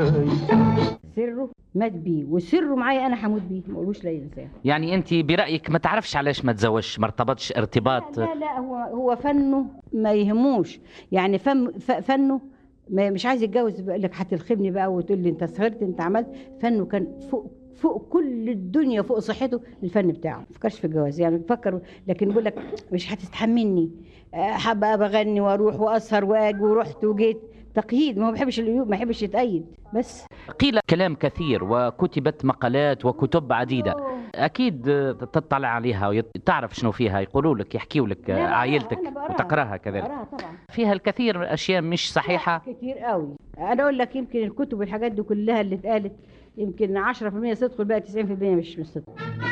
سره مات بيه وسره معايا انا هموت بيه ما اقولوش لا انسان يعني انت برايك ما تعرفش علاش ما تزوجش ما ارتبطش ارتباط لا لا هو هو فنه ما يهموش يعني فن ف- فنه ما مش عايز يتجوز بيقول لك هتلخمني بقى وتقول لي انت سهرت انت عملت فنه كان فوق فوق كل الدنيا فوق صحته الفن بتاعه ما فكرش في الجواز يعني بفكر لكن بيقول لك مش هتستحملني آه، حابه بغني واروح واسهر واجي ورحت وجيت تقييد ما هو ما بيحبش القيود ما يحبش يتأيد بس قيل كلام كثير وكتبت مقالات وكتب عديده اكيد تطلع عليها وتعرف شنو فيها يقولوا لك يحكيوا لك لا، لا، عائلتك أنا بقراها. وتقراها كذلك بقراها طبعا فيها الكثير من الاشياء مش صحيحه كتير قوي انا اقول لك يمكن الكتب والحاجات دي كلها اللي اتقالت يمكن 10% صدق والباقي 90% مش مش صدق